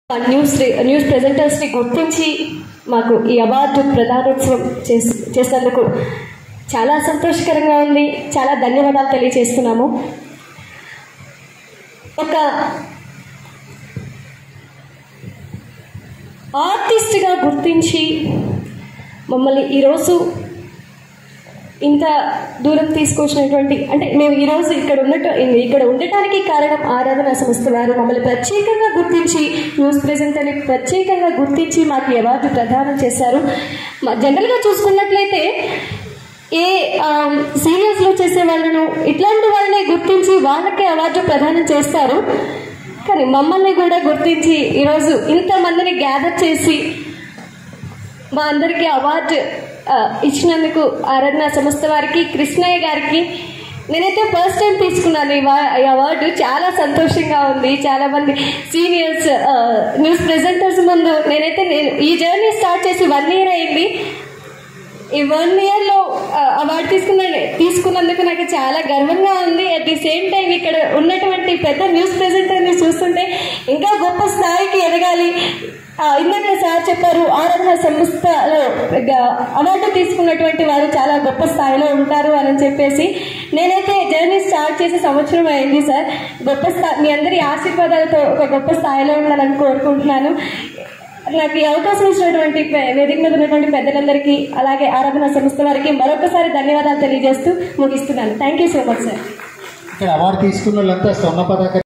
news news ప్రెజెంటర్స్ని గుర్తించి మాకు ఈ అవార్డు ప్రదానోత్సవం చేసి చేసినందుకు చాలా సంతోషకరంగా ఉంది చాలా ధన్యవాదాలు తెలియజేస్తున్నాము ఒక ఆర్టిస్ట్గా గుర్తించి మమ్మల్ని ఈరోజు ఇంత దూరం తీసుకొచ్చినటువంటి అంటే మేము ఈరోజు ఇక్కడ ఉన్నట్టు ఇక్కడ ఉండటానికి కారణం ఆరాధన సంస్థ వారు మమ్మల్ని ప్రత్యేకంగా గుర్తించి న్యూస్ ప్రెజెంటర్ని ప్రత్యేకంగా గుర్తించి మాకు ఈ అవార్డు ప్రదానం చేశారు మా- జనరల్గా చూసుకున్నట్లయితే ఏ సీరియల్స్లో చేసే వాళ్ళను ఇట్లాంటి వాళ్ళని గుర్తించి వాళ్ళకే అవార్డు ప్రదానం చేస్తారు కానీ మమ్మల్ని కూడా గుర్తించి ఈరోజు ఇంతమందిని గ్యాదర్ చేసి మా అందరికీ అవార్డు ఆ, ఇచ్చినందుకు ఆరాధన సంస్థ వారికి కృష్ణయ్య గారికి నేనైతే ఫస్ట్ టైం తీసుకున్నాను ఈ వా- ఈ అవార్డు చాలా సంతోషంగా ఉంది చాలా మంది సీనియర్స్ న్యూస్ ప్రెజెంటర్స్ ముందు నేనైతే నేను ఈ జర్నీ స్టార్ట్ చేసి వన్ ఇయర్ అయింది ఈ వన్ ఇయర్లో అవార్డు తీసుకున్న తీసుకున్నందుకు నాకు చాలా గర్వంగా ఉంది అట్ ది సేమ్ టైం ఇక్కడ ఉన్నటువంటి పెద్ద న్యూస్ ప్రెజెంటర్ని చూస్తుంటే ఇంకా గొప్ప స్థాయికి ఎదగాలి ఆ, ఇందాక సార్ చెప్పారు ఆరాధన సంస్థలో గ- అవార్డు తీసుకున్నటువంటి వారు చాలా గొప్ప స్థాయిలో ఉంటారు అని చెప్పేసి నేనైతే జర్నీ స్టార్ట్ చేసే సంవత్సరం అయింది సార్ గొప్ప స్థా మీ అందరి ఆశీర్వాదాలతో ఒక గొప్ప స్థాయిలో ఉండాలని కోరుకుంటున్నాను నాకు ఈ అవకాశం ఇచ్చినటువంటి పె- వేదిక మీద ఉన్నటువంటి పెద్దలందరికీ అలాగే ఆరాధన సంస్థ వారికి మరొకసారి ధన్యవాదాలు తెలియజేస్తూ ముగిస్తున్నాను thank you so much sir ఇక్కడ అవార్డు తీసుకున్న వాళ్ళంతా స్వర్ణ పతాక